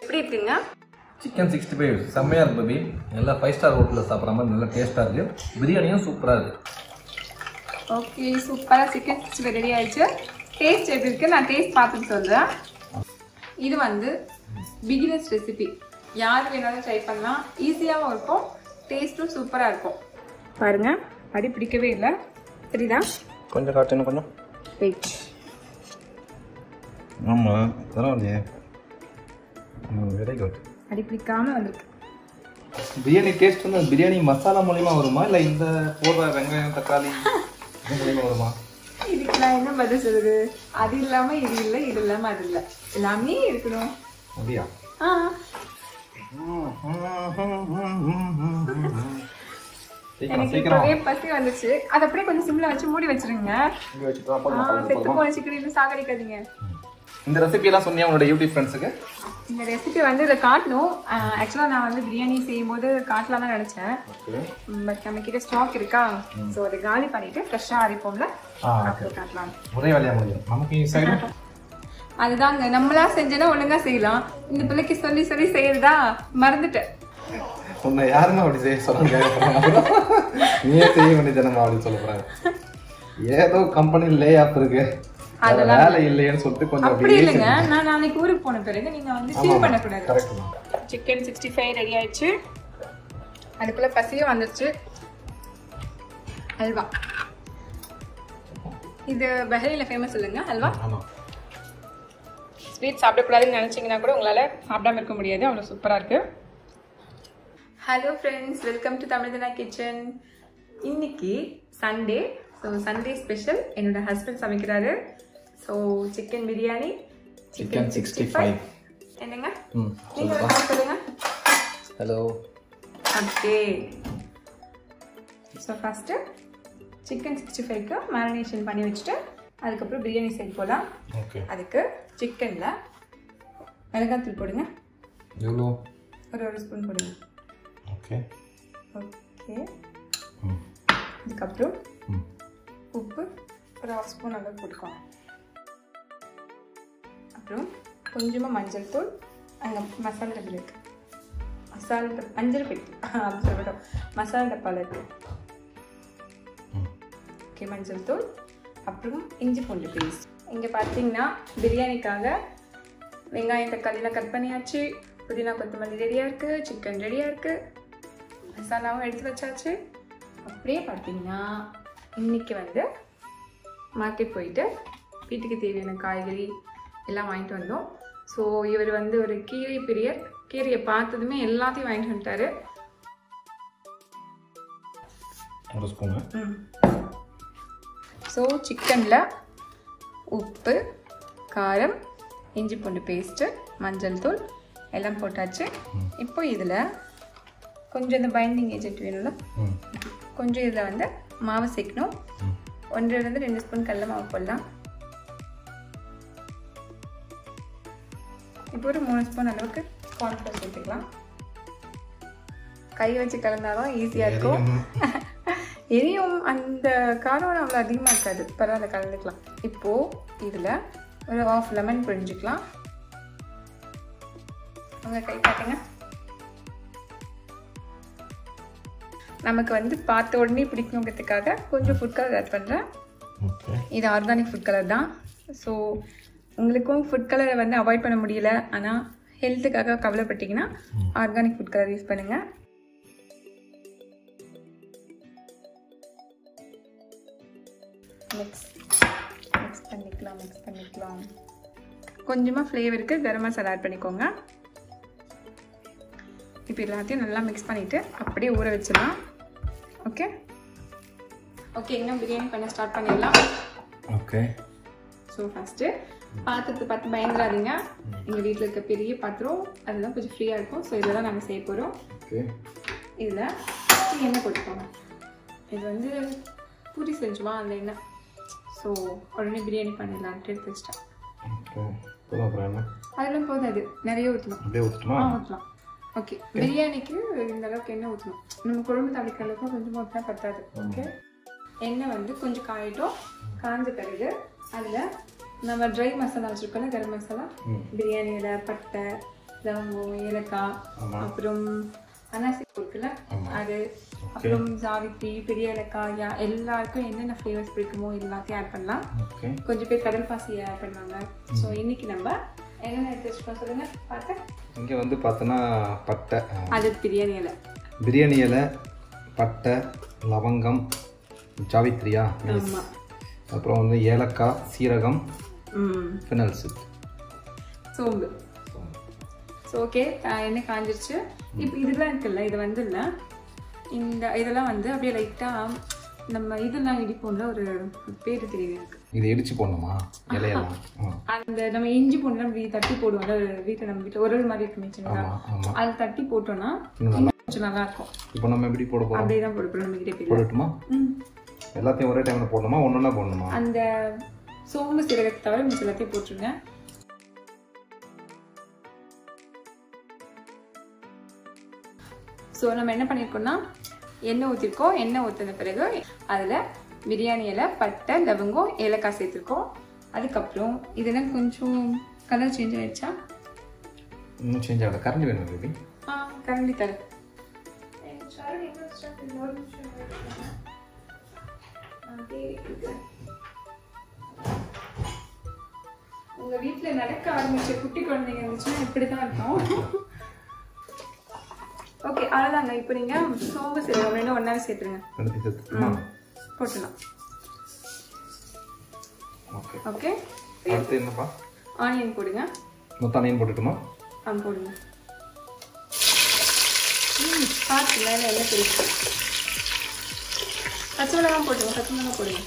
எப்படி இருக்குங்க chicken sixty five செம்மையாக இருக்கு பேபி நல்லா ஃபைவ் ஸ்டார் ஹோட்டலில் சாப்பிட்ற மாதிரி நல்லா டேஸ்ட்டாக இருக்குது பிரியாணியும் சூப்பராக இருக்குது ஓகே சூப்பராக சிக்கன் சிக்ஸ்டி ஃபைவ் ரெடி ஆயிடுச்சு டேஸ்ட் எப்படி இருக்கு நான் டேஸ்ட் பார்த்துட்டு சொல்கிறேன் இது வந்து பிகினர்ஸ் ரெசிபி யார் வேணாலும் ட்ரை பண்ணலாம் ஈஸியாகவும் இருக்கும் டேஸ்ட்டும் சூப்பராக இருக்கும் பாருங்க அடி பிடிக்கவே இல்லை தெரியுதா கொஞ்சம் காட்டு கொஞ்சம் வெயிட் ஆமாம் பரவாயில்லையே வெரி குட் அடி பிடிக்காம வந்திருக்கு பிரியாணி டேஸ்ட் வந்து பிரியாணி மசாலா மூலியமா வருமா இல்லை இந்த போடுற வெங்காயம் தக்காளி இது மூலியமா வருமா இதுக்கு நான் என்ன பதில் சொல்றது அது இல்லாம இது இல்லை இது இல்லாம அது இல்லை எல்லாமே இருக்கணும் அப்படியா ஆ சீக்கிரம் எனக்கு சீக்கிரம் இப்பவே பசி வந்துச்சு அதை அப்படியே கொஞ்சம் சிம்ல வச்சு மூடி வச்சிருங்க இங்க வச்சுட்டு வா, ஆ, போதுமா? செத்து போன சிக்கன் இன்னும் சாகடிக்காதீங்க இந்த ரெசிபி எல்லாம் சொன்னியா உன்னோட யூடியூப் ஃப்ரெண்ட்ஸுக்கு இந்த ரெசிபி வந்து இதை காட்டணும் ஆக்சுவலாக நான் வந்து பிரியாணி செய்யும்போது காட்டலாம் தான் நினச்சேன் பட் நம்ம கிட்ட ஸ்டாக் இருக்கா ஸோ அதை காலி பண்ணிட்டு ஃப்ரெஷ்ஷாக அரைப்போம்ல ஆ அப்போ காட்டலாம் ஒரே வேலையா முடியும் நமக்கு ஈஸியாக அதுதாங்க நம்மளா செஞ்சேன்னா ஒழுங்கா செய்யலாம் இந்த பிள்ளைக்கு சொல்லி சொல்லி செய்யறதா மறந்துட்டேன் உன்னை யாருமே அப்படி செய்ய சொல்லுங்க நீயே செய்ய வேண்டியதானமா அப்படின்னு சொல்ல போறாங்க ஏதோ கம்பெனி லே ஆப் இருக்கு வேற வேலை இல்லையேன்னு சொல்லிட்டு கொஞ்சம் அப்படி அப்படியே இல்லைங்க நான் நாளைக்கு ஊருக்கு போன பிறகு நீங்க வந்து ஃபீல் பண்ணக்கூடாது கரெக்ட் தான் சிக்கன் சிக்ஸ்டி ஃபைவ் ரெடி ஆயிடுச்சு அதுக்குள்ள பசியும் வந்துருச்சு அல்வா இது பஹ்ரைனில் ஃபேமஸ் இல்லைங்க அல்வா ஆமா ஸ்வீட் சாப்பிடக்கூடாதுன்னு நினச்சிங்கன்னா கூட உங்களால் சாப்பிடாம இருக்க முடியாது அவ்வளோ சூப்பராக இருக்கு ஹலோ ஃப்ரெண்ட்ஸ் வெல்கம் டு தமிழ்தனா கிச்சன் இன்னைக்கு சண்டே ஸோ சண்டே ஸ்பெஷல் என்னோட ஹஸ்பண்ட் சமைக்கிறாரு so chicken biryani chicken sixty five என்னங்க ம் நீங்க ஒரு call சொல்லுங்க hello okay so first chicken sixty ஃபைவ்க்கு மேரினேஷன் பண்ணி வச்சுட்டு அதுக்கப்புறம் பிரியாணி செய்ய போகலாம் ஓகே அதுக்கு சிக்கனில் மிளகாத்தூள் போடுங்க எவ்வளோ ஒரு ஒரு ஸ்பூன் போடுங்க ஓகே ஓகே ம் அதுக்கப்புறம் ம் உப்பு ஒரு ஹாஃப் ஸ்பூன் அளவு போட்டுக்கோங்க அப்புறம் கொஞ்சமாக மஞ்சள் தூள் அங்கே மசாலா டப்பா இருக்கு மசாலா டப்பா மஞ்சள் பெட்டி அப்படி சொல்லட்டும் மசாலா டப்பாவில் இருக்கு ம் ஓகே மஞ்சள் தூள் அப்புறம் இஞ்சி பூண்டு பேஸ்ட் இங்கே பார்த்தீங்கன்னா பிரியாணிக்காக வெங்காயம் தக்காளிலாம் கட் பண்ணியாச்சு புதினா கொத்தமல்லி ரெடியாக இருக்குது சிக்கன் ரெடியாக இருக்குது மசாலாவும் எடுத்து வச்சாச்சு அப்படியே பார்த்தீங்கன்னா இன்னைக்கு வந்து மார்க்கெட் போயிட்டு வீட்டுக்கு தேவையான காய்கறி எல்லாம் வாங்கிட்டு வந்தோம் ஸோ இவர் வந்து ஒரு கீரை பிரியர் கீரையை பார்த்ததுமே எல்லாத்தையும் வாங்கிட்டு வந்துட்டாரு ஒரு ஸ்பூனு ஸோ சிக்கனில் உப்பு காரம் இஞ்சி பூண்டு பேஸ்ட்டு மஞ்சள் தூள் எல்லாம் போட்டாச்சு இப்போ இதில் கொஞ்சம் இந்த பைண்டிங் ஏஜென்ட் வேணும்ல ம் கொஞ்சம் இதில் வந்து மாவு சேர்க்கணும் ம் ஒன்றிலிருந்து ரெண்டு ஸ்பூன் கடல மாவு போடலாம் இப்போ ஒரு மூணு ஸ்பூன் அளவுக்கு கார்ன்ஃப்ளவர் சேர்த்துக்கலாம் கை வச்சு கலந்தாதான் ஈஸியாக இருக்கும் எரியும் அந்த காரம் அவ்வளோ அதிகமாக இருக்காது பரவாயில்ல கலந்துக்கலாம் இப்போது இதில் ஒரு ஆஃப் லெமன் பிழிஞ்சுக்கலாம் உங்கள் கை காட்டுங்க நமக்கு வந்து பார்த்த உடனே பிடிக்குங்கிறதுக்காக கொஞ்சம் ஃபுட் கலர் ஆட் பண்ணுறேன் ஓகே இது ஆர்கானிக் ஃபுட் கலர் தான் ஸோ உங்களுக்கும் ஃபுட் கலரை வந்து அவாய்ட் பண்ண முடியல ஆனால் ஹெல்த்துக்காக கவலைப்பட்டீங்கன்னா ஆர்கானிக் ஃபுட் கலர் யூஸ் பண்ணுங்கள் மிக்ஸ் மிக்ஸ் பண்ணிக்கலாம் மிக்ஸ் பண்ணிக்கலாம் கொஞ்சமாக ஃப்ளேவருக்கு கரம் மசாலா ஆட் பண்ணிக்கோங்க இப்போ எல்லாத்தையும் நல்லா மிக்ஸ் பண்ணிவிட்டு அப்படியே ஊற வச்சிடலாம் ஓகே ஓகே இன்னும் பிரியாணி பண்ண ஸ்டார்ட் பண்ணிடலாம் ஓகே ஸோ ஃபஸ்ட்டு பாத்திரத்தை பார்த்து பயந்துடாதீங்க எங்கள் வீட்டில் இருக்க பெரிய பாத்திரம் அதெல்லாம் கொஞ்சம் ஃப்ரீயாக இருக்கும் ஸோ இதில் தான் நாங்கள் செய்ய போகிறோம் ஓகே இதில் எண்ணெய் போட்டுக்கோங்க இது வந்து பூரி செஞ்சுமா அந்த எண்ணெய் ஸோ உடனே பிரியாணி பண்ணிடலான்ட்டு எடுத்து வச்சிட்டேன் ஓகே போதும் அப்புறம் என்ன அதெல்லாம் போதாது நிறைய ஊற்றணும் அப்படியே ஊற்றுமா ஆ ஊற்றலாம் ஓகே பிரியாணிக்கு இந்த அளவுக்கு எண்ணெய் ஊற்றணும் நம்ம குழம்பு தாளிக்கிற அளவுக்கு கொஞ்சமாக ஊற்றினா பத்தாது ஓகே எண்ணெய் வந்து கொஞ்சம் காயட்டும் காஞ்ச பிறகு அதில் நம்ம ட்ரை மசாலா வச்சுருக்கோம்ல கரம் மசாலா ம் பிரியாணியில் பட்டை லவங்கம் ஏலக்காய் ஆமா. அப்புறம் அனாசி இருக்குல்ல ஆமா. அது அப்புறம் ஜாவித்ரி பெரிய ஏலக்காய் யா- எல்லாருக்கும் என்னென்ன ஃப்ளேவர்ஸ் பிடிக்குமோ எல்லாத்தையும் ஆட் பண்ணலாம் ஓகே கொஞ்சம் பேர் கடல் பாசி ஆட் பண்ணுவாங்க ஸோ இன்னைக்கு நம்ம என்னென்ன எடுத்து வச்சுக்கோம் சொல்லுங்க பார்த்து இங்கே வந்து பார்த்தோன்னா பட்டை ஆ, அது பிரியாணி இலை பிரியாணி இலை பட்டை லவங்கம் ஜாவித்ரியா மெலிஸ். ஆமா அப்புறம் வந்து ஏலக்காய் சீரகம் ம் ஃபினல் சிப் சோம்பு ஸோ ஓகே எண்ணெய் காஞ்சிருச்சு இப்போ இதெல்லாம் இருக்குல்ல இது வந்து இல்லை இந்த இதெல்லாம் வந்து அப்படியே லைட்டாக நம்ம இதெல்லாம் இடிப்போம்ல ஒரு பேர் தெரியுது எனக்கு இதை இடிச்சு போடணுமா இலையெல்லாம் ஆ. அந்த நம்ம இஞ்சி பூண்டுலாம் இப்படி தட்டி போடுவோம்ல வீட்டில் நம்ம வீட்டில் ஒரு மாதிரி இருக்குமே சின்னதா ஆமா ஆமா அது தட்டி போட்டோம்னா இன்னும் நல்லா கொஞ்சம் நல்லா இருக்கும் இப்போ நம்ம எப்படி போட போகிறோம் அப்படியே தான் போடுறோம் நம்ம கிட்டே பேர் போடட்டுமா ம் எல்லாத்தையும் ஒரே டைமில் போடணுமா ஒன்று போடணுமா அந்த சோம்பு சீரகத்தை தவிர மிச்சம் எல்லாத்தையும் போட்டுருங்க ஸோ நம்ம என்ன பண்ணியிருக்கோம்னா எண்ணெய் ஊற்றிருக்கோம் எண்ணெய் ஊற்றின பிறகு அதில் பிரியாணி இலை பட்டை லவங்கம் ஏலக்காய் சேர்த்துருக்கோம் அதுக்கப்புறம் இதெல்லாம் கொஞ்சம் கலர் சேஞ்ச் ஆயிடுச்சா இன்னும் சேஞ்ச் ஆகல கரண்ட் வேணும் பேபி ஆ கரண்டி தரேன் உங்க வீட்ல நடக்க ஆரம்பிச்ச குட்டி குழந்தைங்க இருந்துச்சுன்னா இப்படிதான் இருக்கும் ஓகே அவ்வளோதாங்க இப்போ நீங்க சோம்பு சீரகம் ரெண்டும் ஒன்றாவே சேர்த்துருங்க ரெண்டு சேர்த்துமா போட்டுலாம் ஓகே ஓகே அடுத்து என்னப்பா ஆனியன் போடுங்க மொத்தம் அணியன் போட்டுட்டுமா ஆ போடுங்க ம் பார்த்து மேலே எல்லாம் தெரியுது பச்சை மிளகாய் போட்டுங்க பச்சை மிளகாய் போடுங்க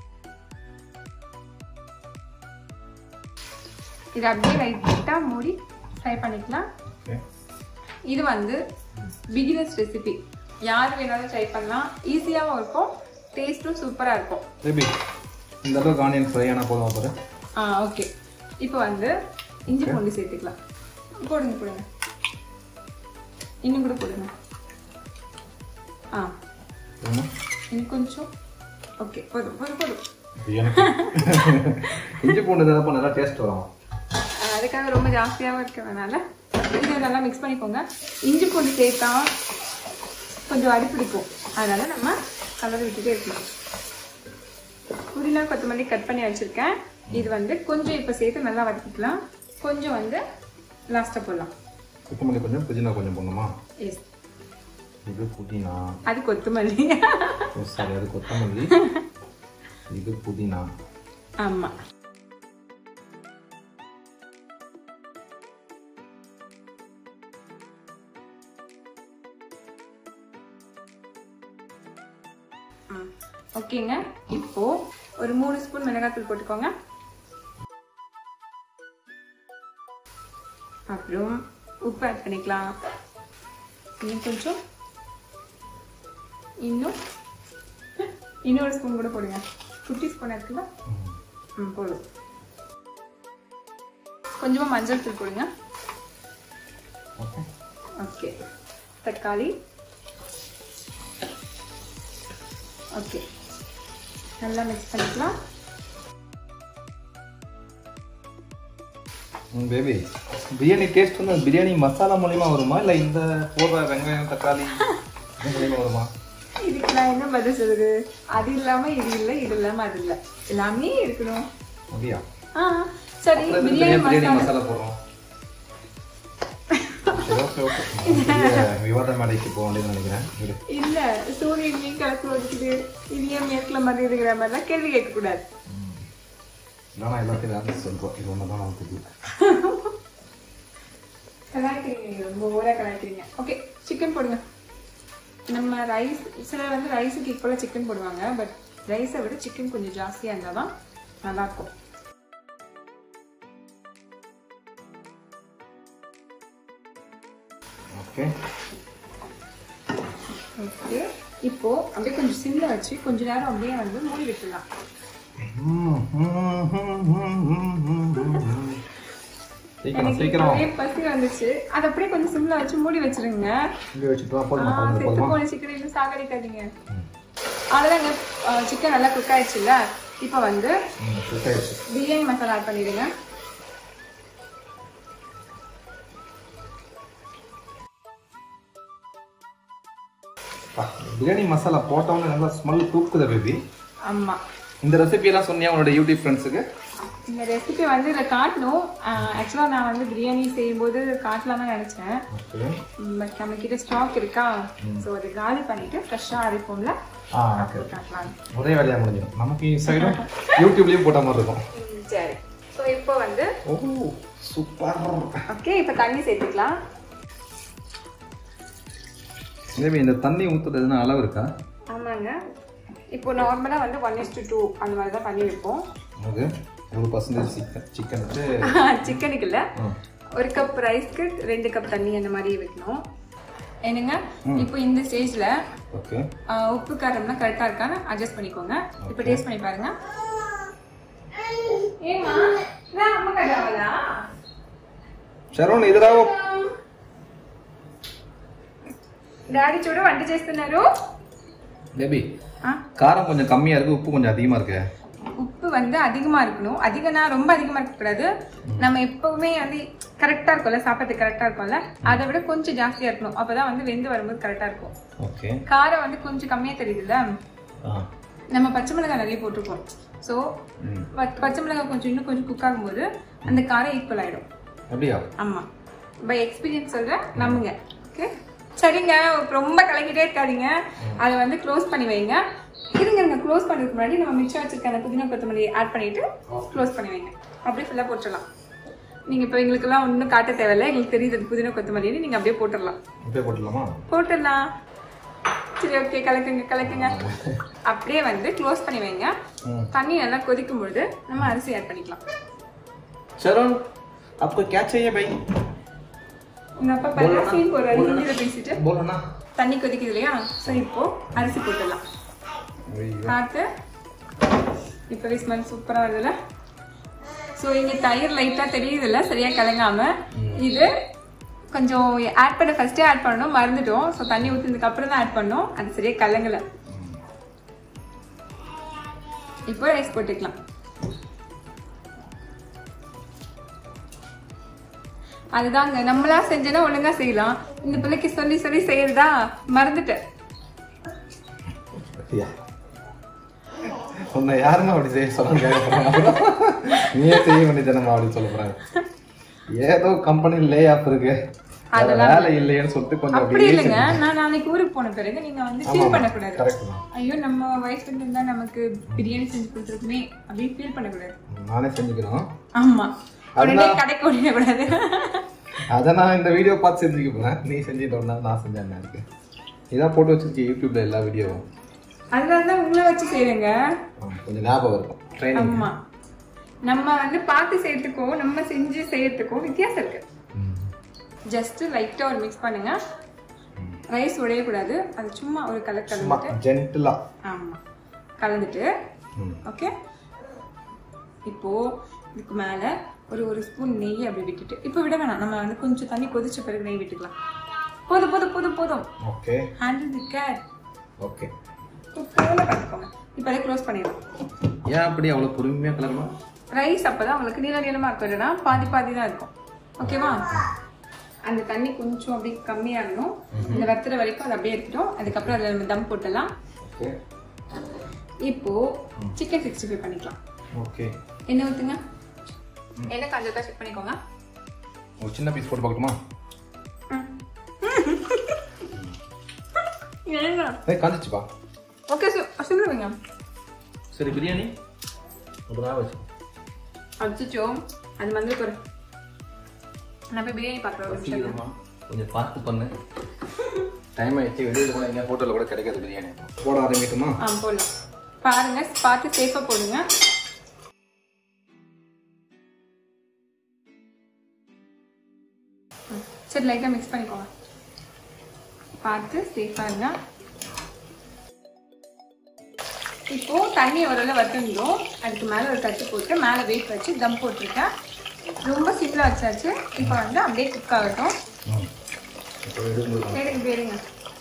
இது அப்படியே லைட்டாக மூடி ஃப்ரை பண்ணிக்கலாம் ஓகே இது வந்து பிகினர்ஸ் ரெசிபி யார் வேணாலும் ட்ரை பண்ணலாம் ஈஸியாகவும் இருக்கும் டேஸ்ட்டும் சூப்பராக இருக்கும் பேபி இந்த அளவுக்கு ஆனியன் ஃப்ரை ஆனால் போதும் பாரு ஆ ஓகே இப்போ வந்து இஞ்சி பூண்டு சேர்த்துக்கலாம் போடுங்க போடுங்க இன்னும் கூட போடுங்க ஆ வேணுமா? இன்னும் கொஞ்சம் ஓகே போதும் போதும் போதும் எனக்கு இஞ்சி பூண்டு இதெல்லாம் நல்லா டேஸ்ட் வரும் ஆ, அதுக்காக ரொம்ப ஜாஸ்தியாகவும் இருக்கிறதுனால இது நல்லா மிக்ஸ் பண்ணிக்கோங்க இஞ்சி பூண்டு சேர்த்தா கொஞ்சம் அடிப்பிடிக்கும் அதனால நம்ம கலர் விட்டுட்டே இருக்கணும் புதினா கொத்தமல்லி கட் பண்ணி வச்சுருக்கேன் இது வந்து கொஞ்சம் இப்போ சேர்த்து நல்லா வதக்கிக்கலாம் கொஞ்சம் வந்து லாஸ்ட்டாக போடலாம் கொத்தமல்லி கொஞ்சம் புதினா கொஞ்சம் போடணுமா எஸ் இது புதினா அது கொத்தமல்லி ஓ சாரி அது கொத்தமல்லி இது புதினா ஆமாம் ஓகேங்க இப்போ ஒரு மூணு ஸ்பூன் மிளகாத்தூள் போட்டுக்கோங்க அப்புறம் உப்பு ஆட் பண்ணிக்கலாம் இன்னும் கொஞ்சம் இன்னும் இன்னொரு ஸ்பூன் கூட போடுங்க குட்டி ஸ்பூன் இருக்குல்ல ம். ம் போதும் கொஞ்சமாக மஞ்சள் தூள் போடுங்க ஓகே ஓகே தக்காளி ஓகே நல்லா மிக்ஸ் பண்ணிக்கலாம் பேபி பிரியாணி டேஸ்ட் வந்து பிரியாணி மசாலா மூலியமா வருமா இல்லை இந்த போடுற வெங்காயம் தக்காளி இது மூலியமா வருமா இதுக்கு நான் என்ன பதில் சொல்லுது அது இல்லாமல் இது இல்லை இது இல்லாமல் அது இல்லை எல்லாமே இருக்கணும் அப்படியா ஆ சரி அப்புறம் எதுக்கு பிரியாணி பிரியாணி மசாலா மசாலா போடுறோம் சரி, okay, okay. பெரிய விவாத மேடைக்கு போக வேண்டியதுன்னு நினைக்கிறேன் விடு. இல்ல சூரியன் மீன் கலக்கு வச்சுக்குது இது ஏன் மேற்குல மாதிரி இருக்கிற மாதிரிலாம் கேள்வி கேட்கக்கூடாது இல்லைனா எல்லாத்தையும் வேறு சொல்றோம் இது ஒன்று தான் நமக்கு தெரியல கலாய்க்கிறீங்க நீங்க ரொம்ப ஓரா கலாய்க்கிறீங்க ஓகே சிக்கன் போடுங்க நம்ம ரைஸ் சிலர் வந்து ரைஸுக்கு ஈக்குவலாக சிக்கன் போடுவாங்க பட் ரைஸை விட சிக்கன் கொஞ்சம் ஜாஸ்தியாக இருந்தால் தான் நல்லாயிருக்கும் ஓகே ஓகே இப்போ அப்படியே கொஞ்சம் சிம்மில் வச்சு கொஞ்ச நேரம் அப்படியே வந்து மூடி விட்டுடலாம் சீக்கிரம் எனக்கு சீக்கிரம் இப்பவே பசி வந்துச்சு அதை அப்படியே கொஞ்சம் சிம்மில் வச்சு மூடி வச்சிருங்க இங்கே வச்சுட்டு வா போதுமா ஆ, பதினஞ்சு செத்து போதுமா போன சிக்கன் இன்னும் சாகடிக்காதீங்க அவ்வளோதாங்க சிக்கன் நல்லா குக் ஆயிடுச்சுல்ல இப்போ வந்து ம் cook ஆயிடுச்சு பிரியாணி மசாலா ஆட் பண்ணிடுங்க பா, பிரியாணி மசாலா போட்டோன்னு நல்லா ஸ்மெல் தூக்குது பேபி ஆமா இந்த ரெசிபி எல்லாம் சொன்னியா உன்னோட யூடியூப் ஃப்ரெண்ட்ஸுக்கு இந்த ரெசிபி வந்து இதில் காட்டணும் ஆக்சுவலாக நான் வந்து பிரியாணி செய்யும்போது காட்டலாம் தான் நினச்சேன் ஓகே பட் நம்ம கிட்ட ஸ்டாக் இருக்கா ஸோ அதை காலி பண்ணிட்டு ஃப்ரெஷ்ஷாக அரைப்போம்ல ஆ அப்போ காட்டலாம் ஒரே வேலையா முடிஞ்சிடும் நமக்கு சைடும் யூடியூப்லயும் போட்ட மாதிரி இருக்கும் ம், சரி ஸோ இப்போ வந்து ஓ சூப்பர் ஓகே இப்போ தண்ணி சேர்த்துக்கலாம் மேபி இந்த தண்ணி ஊத்துறது எதுனா அளவு இருக்கா ஆமாங்க இப்போ நார்மலாக வந்து ஒன் இஸ் டூ அந்த மாதிரி தான் பண்ணி வைப்போம் அது ஒரு பர்சன்டேஜ் சிக்கன் சிக்கனுக்கு சிக்கனுக்கு இல்லை ஒரு கப் ரைஸ்க்கு ரெண்டு கப் தண்ணி அந்த மாதிரி வைக்கணும் என்னங்க இப்போ இந்த ஸ்டேஜில் ஓகே உப்பு காரம்லாம் கரெக்டாக இருக்கான்னு அட்ஜஸ்ட் பண்ணிக்கோங்க இப்போ டேஸ்ட் பண்ணி பாருங்க ஏமா நான் அம்மா கட்டாவதா శరణ్ ఎదురావు డాడీ చూడు వంట చేస్తున్నారు பேபி ஆ, காரம் கொஞ்சம் கம்மியா இருக்கு உப்பு கொஞ்சம் அதிகமா இருக்கு உப்பு வந்து அதிகமா இருக்கணும் அதிகம்னா ரொம்ப அதிகமா இருக்கக்கூடாது நம்ம எப்பவுமே வந்து கரெக்டா இருக்கும்ல சாப்பிட்றதுக்கு கரெக்டா இருக்கும்ல அதை விட கொஞ்சம் ஜாஸ்தியா இருக்கணும் அப்பதான் வந்து வெந்து வரும்போது கரெக்டா இருக்கும் ஓகே காரம் வந்து கொஞ்சம் கம்மியா தெரியுதுல்ல ஆ நம்ம பச்சை மிளகாய் நிறைய போட்டிருக்கோம் ஸோ ம் பச்சை மிளகாய் கொஞ்சம் இன்னும் கொஞ்சம் குக் ஆகும்போது அந்த காரம் ஈக்குவல் ஆயிடும் அப்படியா ஆமா பை எக்ஸ்பீரியன்ஸ் சொல்றேன் நம்புங்க ஓகே சரிங்க ரொம்ப கலக்கிட்டே இருக்காதீங்க அதை வந்து க்ளோஸ் பண்ணி வைங்க இருங்க இருங்க க்ளோஸ் பண்ணுறதுக்கு முன்னாடி நம்ம மிச்சம் வச்சிருக்க அந்த புதினா கொத்தமல்லி ஆட் பண்ணிட்டு க்ளோஸ் பண்ணி வைங்க அப்படியே ஃபுல்லாக போட்டுடலாம் நீங்க இப்போ எங்களுக்கெல்லாம் ஒன்றும் காட்ட தேவையில்ல எங்களுக்கு தெரியுது அது புதினா கொத்தமல்லின்னு நீங்க அப்படியே போட்டுடலாம் அப்படியே போட்டுடலாமா போட்டுடலாம் சரி ஓகே கலக்குங்க கலக்குங்க அப்படியே வந்து க்ளோஸ் பண்ணி வைங்க ம். தண்ணி நல்லா கொதிக்கும் பொழுது நம்ம அரிசி ஆட் பண்ணிக்கலாம் शरण आपको क्या चाहिए भाई உங்க அப்பா பல்லா சீன் போறாரு ஹிந்தியில பேசிட்டு बोलो ना தண்ணி கொதிக்குது இல்லையா ஸோ இப்போ அரிசி போட்டுடலாம் பார்த்து இப்போவே ஸ்மெல் சூப்பராக வருதுல்ல ஸோ இங்கே தயிர் லைட்டாக தெரியுதுல்ல சரியாக கலங்காம இது கொஞ்சம் ஆட் பண்ண ஃபர்ஸ்டே ஆட் பண்ணணும் மறந்துட்டோம் ஸோ தண்ணி ஊற்றினதுக்கு அப்புறம் தான் ஆட் பண்ணோம் அது சரியாக கலங்கலை இப்போ ரைஸ் போட்டுக்கலாம் அதுதாங்க நம்மளா செஞ்சோன்னா ஒழுங்கா செய்யலாம் இந்த பிள்ளைக்கு சொல்லி சொல்லி செய்யறதா மறந்துட்டேன் ஐயா உன்னை யாருமா அப்படி செய்ய சொல்ல கேட்க போறாங்க நீயே செய்ய வேண்டியதானம்மா அப்படின்னு சொல்ல போறாங்க ஏதோ கம்பெனி லே ஆஃப் இருக்கு வேற வேலை இல்லையேன்னு சொல்லிட்டு கொஞ்சம் அப்படி அப்படியே இல்லைங்க நான் நாளைக்கு ஊருக்கு போன பிறகு நீங்க வந்து ஃபீல் பண்ணக்கூடாது கரெக்ட் தான் ஐயோ நம்ம வயசுல இருந்தா நமக்கு பிரியாணி செஞ்சு கொடுத்துருக்குமே அப்படின்னு ஃபீல் பண்ணக்கூடாது நானே செஞ்சுக்கிறோம் ஆமா உடனே கடைக்கு ஓடிட கூடாது அதை நான் இந்த வீடியோ பார்த்து செஞ்சுக்க போறேன் நீ செஞ்சுட்டோம்னா நான் செஞ்சேன் இருக்கு இதான் போட்டு வச்சிருக்கேன் யூடியூப்ல எல்லா வீடியோவும் அதனால தான் உங்களை வச்சு செய்யறேங்க கொஞ்சம் ஞாபகம் இருக்கும் ட்ரைனிங் ஆமா நம்ம வந்து பார்த்து செய்யறதுக்கும் நம்ம செஞ்சு செய்யறதுக்கும் வித்தியாசம் இருக்கு ஜஸ்ட் லைட்டா ஒரு மிக்ஸ் பண்ணுங்க ரைஸ் உடையக்கூடாது அது சும்மா ஒரு கலர் சும்மா கலந்துட்டு ஜென்டிலா ஆமா கலந்துட்டு ம். ஓகே இப்போ இதுக்கு மேல ஒரு ஒரு ஸ்பூன் நெய் அப்படி விட்டுட்டு இப்போ விட வேணாம் நம்ம வந்து கொஞ்சம் தண்ணி கொதிச்ச பிறகு நெய் விட்டுக்கலாம் போதும் போதும் போதும் போதும் okay handle the gate okay போல பார்த்துக்கோங்க இப்போ அதை க்ளோஸ் பண்ணிடலாம் ஏன் அப்படி அவ்வளோ பொறுமையாக கிளம்பணும் ரைஸ் அப்பதான் உங்களுக்கு நீள நீளமா இருக்கும் இல்லைன்னா பாதி பாதி தான் இருக்கும் ஓகேவா அந்த தண்ணி கொஞ்சம் அப்படியே கம்மியாகணும் இந்த வத்துற வரைக்கும் அது அப்படியே இருக்கட்டும் அதுக்கப்புறம் அதில் நம்ம தம் போட்டுடலாம் ஓகே இப்போ சிக்கன் சிக்ஸ்டி ஃபைவ் பண்ணிக்கலாம் ஓகே என்ன ஊற்றுங்க என்ன காஞ்சதா செக் பண்ணிக்கோங்க ஒரு சின்ன பீஸ் போட்டு பார்க்கட்டுமா ஏங்க ஏய் காஞ்சிச்சுப்பா ஓகே சொல்லுவீங்க சரி பிரியாணி ஒரு நாள் வச்சு அடிச்சோ அது வந்து ஒரு நான் போய் பிரியாணி பார்க்குறேன் ஒரு நிமிஷம் கொஞ்சம் பார்த்து பண்ணு டைம் ஆயிடுச்சு வெளியில் கூட எங்கேயா ஹோட்டலில் கூட கிடைக்காது பிரியாணி போட ஆரம்பிக்கட்டுமா ஆ போடலாம் பாருங்க பார்த்து சேஃபாக போடுங்க ம், சரி லைட்டாக மிக்ஸ் பண்ணிக்கோங்க பார்த்து சேஃபாக இருங்க இப்போ தண்ணி ஓரளவு வத்துருந்தோம் அதுக்கு மேலே ஒரு தட்டு போட்டு மேலே வெயிட் வச்சு தம் போட்டிருக்கேன் ரொம்ப சிம்பிளாக வச்சாச்சு இப்போ வந்து அப்படியே குக் ஆகட்டும் ம் இப்போ எடுக்கும்போது எடுங்க போயிருங்க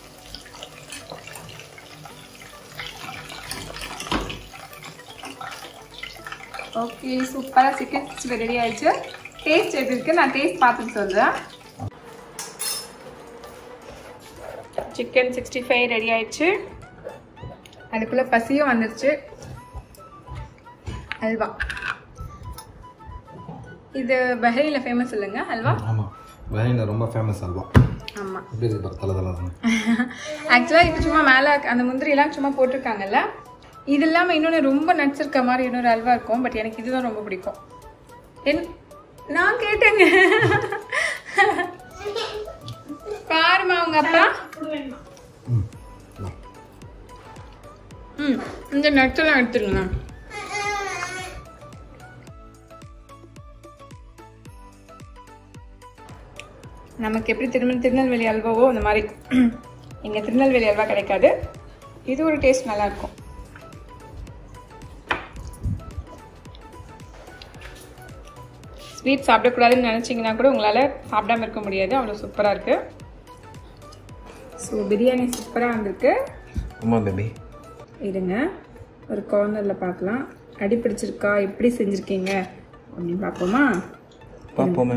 ஓகே சூப்பராக சிக்கன் சிக்ஸ்டி ரெடி ஆயிடுச்சு டேஸ்ட் எப்படி இருக்கு நான் டேஸ்ட் பார்த்துட்டு சொல்றேன் சிக்கன் சிக்ஸ்டி ஃபைவ் ரெடி ஆயிடுச்சு அதுக்குள்ளே பசியும் வந்துருச்சு அல்வா இது பஹ்ரைனில் ஃபேமஸ் இல்லைங்க அல்வா ஆமாம் பஹ்ரைனில் ரொம்ப ஃபேமஸ் அல்வா ஆமாம் எப்படி இருக்கு பாரு தலை தலை தானே ஆக்சுவலாக இது சும்மா மேலே அந்த முந்திரிலாம் சும்மா போட்டிருக்காங்கல்ல இது இல்லாமல் இன்னொன்று ரொம்ப நட்ஸ் இருக்க மாதிரி இன்னொரு அல்வா இருக்கும் பட் எனக்கு இதுதான் ரொம்ப பிடிக்கும் என் நான் கேட்டேங்க பாருமா உங்க அப்பா ம் வா. ம் இந்த நட்ஸ் எல்லாம் எடுத்துருங்க நமக்கு எப்படி திரும்ப திருநெல்வேலி அல்வாவோ அந்த மாதிரி இங்கே திருநெல்வேலி அல்வா கிடைக்காது இது ஒரு டேஸ்ட் நல்லா இருக்கும் ஸ்வீட் சாப்பிடக்கூடாதுன்னு நினச்சிங்கன்னா கூட உங்களால் சாப்பிடாம இருக்க முடியாது அவ்வளோ சூப்பராக இருக்குது ஸோ பிரியாணி சூப்பராக வந்திருக்கு ஆமாம் பேபி இருங்க ஒரு கார்னரில் பார்க்கலாம் அடி பிடிச்சிருக்கா எப்படி செஞ்சுருக்கீங்க அப்படின்னு பார்ப்போமா பார்ப்போமே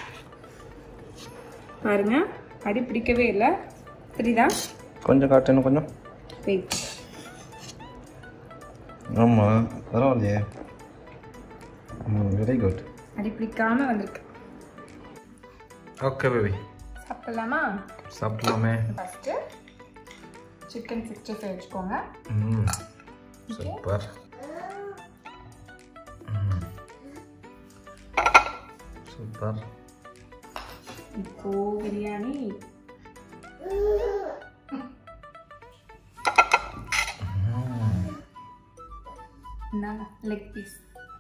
பாருங்க அடி பிடிக்கவே இல்லை தெரியுதா கொஞ்சம் காட்டு இன்னும் கொஞ்சம் வெயிட் ஆமாம் பரவாயில்லையே ம் வெரி குட் அடி பிடிக்காம வந்திருக்கு ஓகே பேபி சாப்பிடலாமா சாப்பிடலாமே ஃபஸ்ட்டு சிக்கன் சிக்ஸ்டி ஃபைவ் வச்சுக்கோங்க ம் சூப்பர் ம் சூப்பர் இப்போ பிரியாணி இந்தாங்க லெக் பீஸ்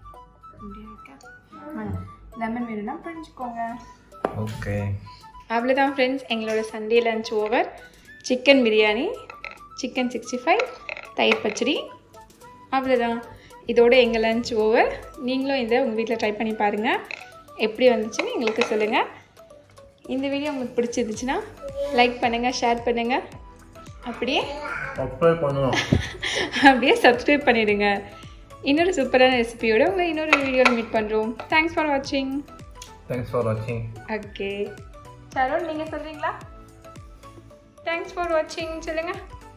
லெமன் வேணும்னா பண்ணிச்சுக்கோங்க ஓகே அவ்வளோதான் ஃப்ரெண்ட்ஸ் எங்களோட Sunday lunch over chicken biryani chicken sixty five தயிர் பச்சடி அவ்வளோதான் இதோட எங்கள் லஞ்ச் ஓவர் நீங்களும் இதை உங்கள் வீட்டில் ட்ரை பண்ணி பாருங்கள் எப்படி வந்துச்சுன்னு எங்களுக்கு சொல்லுங்கள் இந்த வீடியோ உங்களுக்கு பிடிச்சிருந்துச்சுன்னா லைக் பண்ணுங்கள் ஷேர் பண்ணுங்கள் அப்படியே அப்ளை பண்ணணும் அப்படியே சப்ஸ்கிரைப் பண்ணிடுங்க இன்னொரு சூப்பரான ரெசிபியோட உங்களை இன்னொரு வீடியோவில் மீட் பண்ணுறோம் தேங்க்ஸ் ஃபார் வாட்சிங் தேங்க்ஸ் ஃபார் வாட்சிங் ஓகே சரோன் நீங்கள் சொல்கிறீங்களா தேங்க்ஸ் ஃபார் வாட்சிங் சொல்லுங்க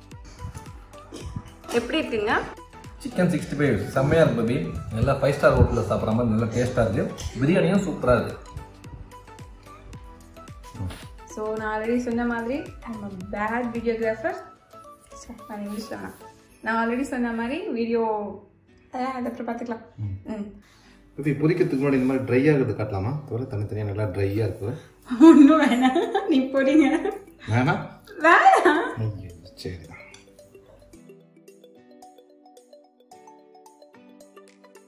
எப்படி இருக்குங்க சிக்கன் சிக்ஸ்டி ஃபைவ் செம்மையாக இருக்கு பேபி நல்லா ஃபைவ் ஸ்டார் ஹோட்டலில் சாப்பிட்ற மாதிரி நல்லா டேஸ்ட்டாக இருக்குது பிரியாணியும் சூப்பராக இருக்குது ஸோ நான் ஆல்ரெடி சொன்ன மாதிரி ஐம் பேட் வீடியோகிராஃபர் நான் இங்கிலீஷ் வேணாம் நான் ஆல்ரெடி சொன்ன மாதிரி வீடியோ அது அப்புறம் பார்த்துக்கலாம் ம் பேபி பொரிக்கிறதுக்கு முன்னாடி இந்த மாதிரி ட்ரை ஆகிறது காட்டலாமா தவிர தனித்தனியாக நல்லா ட்ரையாக இருக்குது ஒன்றும் வேணாம் நீ போறீங்க வேணாம் வேணாம் ஐயோ, சரி